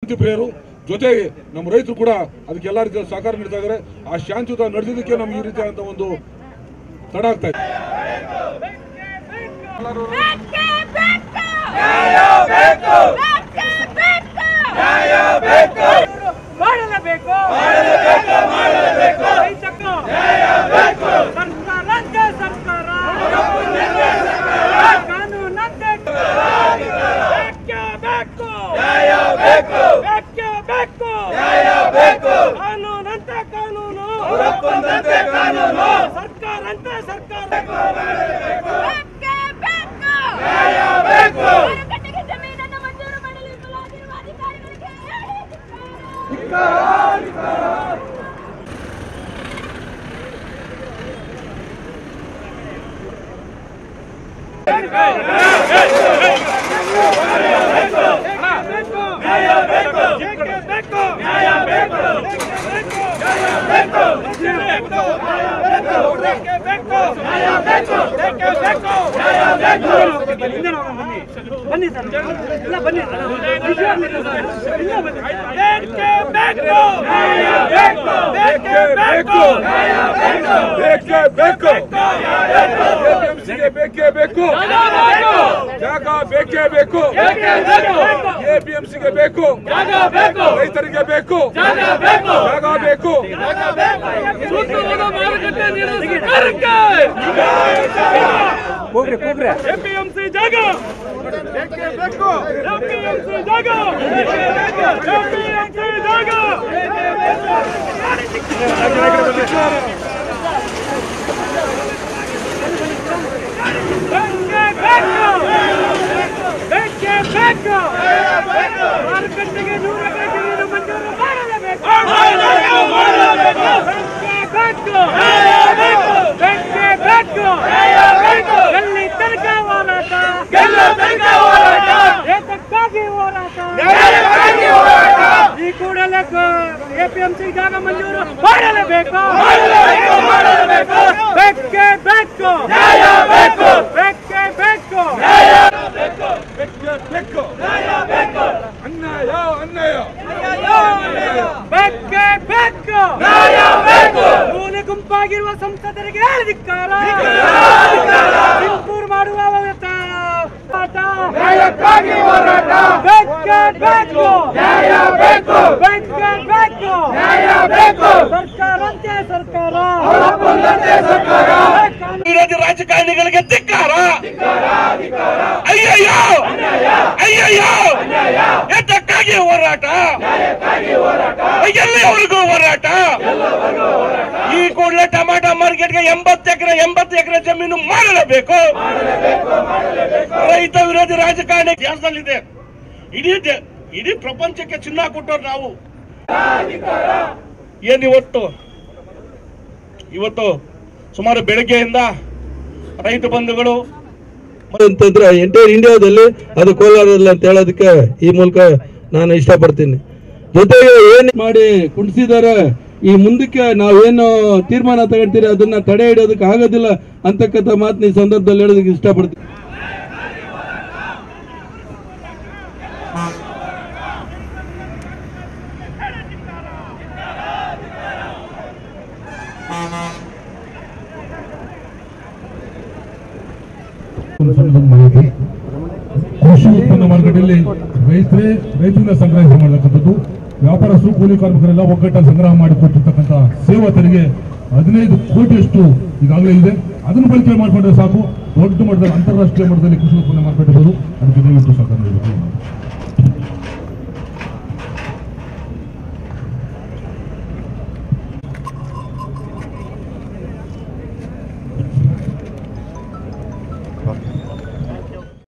ಶಾಂತಿ ಪ್ರಿಯರು ಜೊತೆಗೆ ನಮ್ಮ ರೈತರು ಕೂಡ ಅದಕ್ಕೆ ಎಲ್ಲಾ ರೀತಿಯ ಸಹಕಾರ ನೀಡ್ತಾ ಇದ್ದಾರೆ ಆ ಶಾಂತಿಯುತ ನಡೆದಿದ್ದಕ್ಕೆ ನಮ್ಗೆ ಈ ರೀತಿಯಾದಂತ ಒಂದು ತಡ ಆಗ್ತಾ ಇದೆ ಬೇಕೇ ಬೇಕು ನ್ಯಾಯ ಬೇಕು ಬೇಕೇ ಬೇಕು ಮಾಡಲೇಬೇಕು ಮಾಡಲೇಬೇಕು ಮಾಡಲೇಬೇಕು ರೈತಕ್ಕೆ ನ್ಯಾಯ ಬೇಕು ಸರ್ಕಾರಂತೆ ಸರ್ಕಾರ ಕಾನೂನಂತೆ ಬೇಕೇ ಬೇಕು ನ್ಯಾಯ ಬೇಕು ಬೇಕೇ ಬೇಕು ನ್ಯಾಯ ಬೇಕು ಕಾನೂನಂತೆ ಕಾನೂನು ಕಾನೂನು ಸರ್ಕಾರಂತೆ ಸರ್ಕಾರ ಬೇಕೇ ಬೇಕು ನ್ಯಾಯ ಬೇಕು ಮಾರುಕಟ್ಟೆಗೆ ಜಮೀನನ್ನು ಮಂಜೂರು ಮಾಡಲು ವಿಫಲವಾಗಿರುವ ಅಧಿಕಾರಿಗಳಿಗೆ ಬನ್ನಿ ಸರ್ ಎಲ್ಲ ಬನ್ನಿ ಎಲ್ಲ ಬನ್ನಿ ಬೇಕೇ ಬೇಕು ಬೇಕು ಬೇಕೇ ಬೇಕು ಬೇಕೇ ಬೇಕು ಎಪಿಎಂಸಿಗೆ ಬೇಕೇ ಬೇಕು ಜಾಗ ಬೇಕೇ ಬೇಕು ಎಪಿಎಂಸಿಗೆ ಬೇಕು ರೈತರಿಗೆ ಬೇಕು ಜಾಗ ಬೇಕು ಸೂಕ್ತವಾದ ಮಾರುಕಟ್ಟೆ ನೀಡಲು ಸರ್ಕಾರಕ್ಕೆ ಎಪಿಎಂಸಿ ಜಾಗ ಎಪಿಎಂಸಿ ಜಾಗ ಎಪಿಎಂಸಿ ಜಾಗ ಬೇಕೇ ಬೇಕು ಬೇಕೇ ಬೇಕು ಮಾರುಕಟ್ಟೆಗೆ ನೂರ ಬೇಕಿರುವ ಮಂಜೂರು ಮಾಡಲೇಬೇಕು ಬೇಕೇ ಬೇಕು ಬೇಕೇ ಬೇಕು ಎಲ್ಲಿ ತನಕ ಹೋರಾಟ ಏತಕ್ಕಾಗಿ ಹೋರಾಟ ಈ ಕೂಡಲೇ ಎಪಿಎಂಸಿ ಜಾಗ ಮಂಜೂರು ಮಾಡಲೇಬೇಕು ಬೇಕೇ ಬೇಕು ಬೇಕೇ ಬೇಕು ಬೇಕು ಅನ್ಯಾಯ ಅನ್ಯಾಯ ಬೇಕೇ ಬೇಕು ಮೂಲೆ ಗುಂಪಾಗಿರುವ ಸಂಸದರಿಗೆ ಧಿಕ್ಕಾರ ಇಂಪೂರ್ ಮಾಡುವ ಹೋರಾಟ ಬೇಕೇ ಬೇಕು ಬೇಕೇ ಬೇಕು ಸರ್ಕಾರಂತೆ ಸರ್ಕಾರ ವಿರೋಧಿ ರಾಜಕಾರಣಿಗಳಿಗೆ ಧಿಕ್ಕಾರ ಅಯ್ಯಯ್ಯೋ ಅಯ್ಯಯ್ಯೋ ಎದ್ದಕ್ಕಾಗಿ ಹೋರಾಟ ಎಲ್ಲಿವರೆಗೂ ಹೋರಾಟ ಈ ಕೂಡಲೇ ಟಮಾಟೋ ಮಾರ್ಕೆಟ್ಗೆ ಎಂಬತ್ತು ಎಕರೆ ಎಂಬತ್ತು ಎಕರೆ ಜಮೀನು ಮಾಡಲೇಬೇಕು ರೈತ ವಿರೋಧಿ ರಾಜಕಾರಣಿ ದೇಶದಲ್ಲಿದೆ ಇಡೀ ದೇ- ಇಡೀ ಪ್ರಪಂಚಕ್ಕೆ ಚಿನ್ನ ಕೊಟ್ಟವ್ರು ನಾವು ಏನ್ ಇವತ್ತು ಇವತ್ತು ಸುಮಾರು ಬೆಳಗ್ಗೆಯಿಂದ ರೈತ ಬಂಧುಗಳು ಅಂತಂದ್ರೆ ಎಂಟೈರ್ ಇಂಡಿಯಾದಲ್ಲಿ ಅದು ಕೋಲಾರದಲ್ಲಿ ಅಂತ ಹೇಳೋದಕ್ಕೆ ಈ ಮೂಲಕ ನಾನು ಇಷ್ಟಪಡ್ತೀನಿ ಜೊತೆಗೆ ಏನ್ ಮಾಡಿ ಕುಣಿಸಿದ್ದಾರೆ ಈ ಮುಂದಕ್ಕೆ ನಾವೇನು ತೀರ್ಮಾನ ತಗೊಳ್ತೀರಿ ಅದನ್ನ ತಡೆ ಹಿಡಿಯೋದಕ್ಕೆ ಆಗೋದಿಲ್ಲ ಅಂತಕ್ಕಂಥ ಮಾತನ್ನ ಈ ಸಂದರ್ಭದಲ್ಲಿ ಹೇಳೋದಕ್ಕೆ ಇಷ್ಟಪಡ್ತೀನಿ ಮಾಹಿತಿ ಕೃಷಿ ಉತ್ಪನ್ನ ಮಾರುಕಟ್ಟೆಯಲ್ಲಿ ರೈತರೇ ರೈತರಿಂದ ಸಂಗ್ರಹ ಮಾಡತಕ್ಕಂಥದ್ದು ವ್ಯಾಪಾರಸ್ಥರು ಕೂಲಿ ಕಾರ್ಮಿಕರೆಲ್ಲ ಒಗ್ಗಟ್ಟಾಗಿ ಸಂಗ್ರಹ ಮಾಡಿ ಕೊಟ್ಟಿರ್ತಕ್ಕಂಥ ಸೇವಾ ತೆರಿಗೆ ಹದಿನೈದು ಕೋಟಿಯಷ್ಟು ಈಗಾಗಲೇ ಇದೆ ಅದನ್ನು ಬಳಕೆ ಮಾಡಿಕೊಂಡ್ರೆ ಸಾಕು ದೊಡ್ಡ ಮಟ್ಟದಲ್ಲಿ ಅಂತಾರಾಷ್ಟ್ರೀಯ ಮಟ್ಟದಲ್ಲಿ ಕೃಷಿ ಉತ್ಪನ್ನ ಮಾರುಕಟ್ಟೆ ಬರೋದು ಅದಕ್ಕೆ ದಯವಿಟ್ಟು ಸಹಕಾರ ನೀಡಬೇಕು